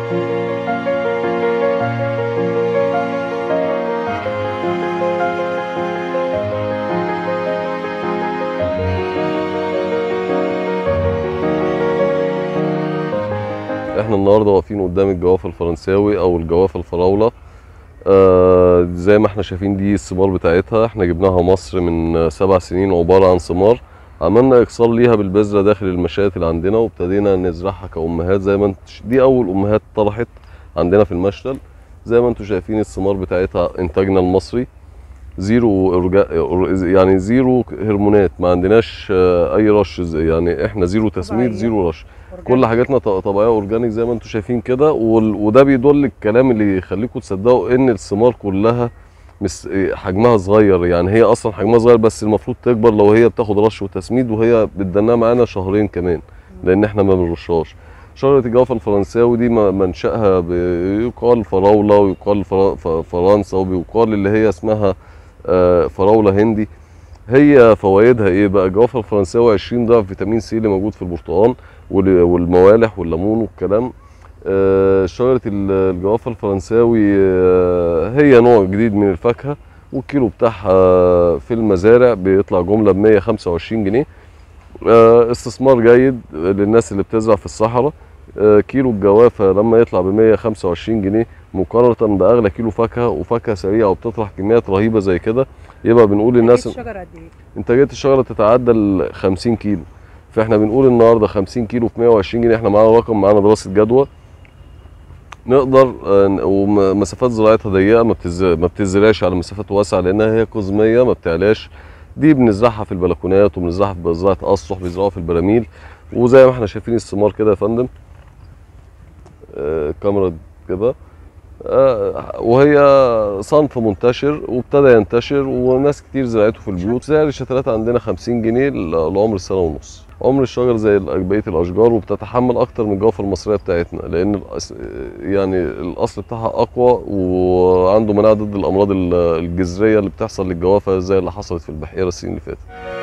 احنا النهارده واقفين قدام الجواف الفرنساوي او الجواف الفراوله آه زي ما احنا شايفين دي الثمار بتاعتها احنا جبناها مصر من سبع سنين عباره عن ثمار عملنا اكسار ليها بالبذره داخل المشايات اللي عندنا وابتدينا نزرعها كامهات زي ما انت دي اول امهات طرحت عندنا في المشتل زي ما انتم شايفين الثمار بتاعتها انتاجنا المصري زيرو إرجا... يعني زيرو هرمونات ما عندناش آه، اي رش زي- يعني احنا زيرو تسميد طبيعية. زيرو رش كل حاجاتنا ط- طبيعيه اورجانيك زي ما انتم شايفين كده وال- وده بيدل الكلام اللي يخليكم تصدقوا ان الثمار كلها مس حجمها صغير يعني هي اصلا حجمها صغير بس المفروض تكبر لو هي بتاخد رش وتسميد وهي بتدناها معانا شهرين كمان لان احنا ما بنرشهاش شجره الجوافه الفرنساوي دي م- منشأها بيقال فراوله ويقال فرا- ف- فرنسا وبيقال اللي هي اسمها آه، فراوله هندي هي فوائدها ايه بقى الجوافه الفرنساوي 20 ضعف فيتامين سي اللي موجود في البرتقال وال- والموالح والليمون والكلام آه، شجره ال- الجوافه الفرنساوي آه، هي نوع جديد من الفاكهه والكيلو بتاعها في المزارع بيطلع جمله ب 125 جنيه آه، استثمار جيد للناس اللي بتزرع في الصحراء آه، كيلو الجوافه لما يطلع ب 125 جنيه مقارنه باغلى كيلو فاكهه وفاكهه سريعه وبتطرح كميات رهيبه زي كده يبقى بنقول للناس الشجره قد ايه؟ انتاجيه الشجره تتعدى ال 50 كيلو فاحنا بنقول النهارده 50 كيلو في 120 جنيه احنا معانا رقم معانا دراسه جدوى نقدر آه، ومسافات زراعتها ضيقه ما بتز... ما بتزرعش على مسافات واسعه لانها هي قزميه ما بتعلاش دي بنزرعها في البلكونات وبنزرعها في زراعه اسطح بيزرعوها في البراميل وزي ما احنا شايفين الثمار كده يا فندم آه، الكاميرا كده آه، وهي صنف منتشر وابتدى ينتشر وناس كتير زرعته في البيوت سعر الشتلات عندنا 50 جنيه ل- لعمر سنه ونص عمر الشجر زي ال- بقيه الاشجار وبتتحمل اكتر من الجوافه المصريه بتاعتنا لان الأس- يعني الاصل بتاعها اقوى وعنده مناعه ضد الامراض ال- الجذريه اللي بتحصل للجوافه زي اللي حصلت في البحيره السنين اللي فاتت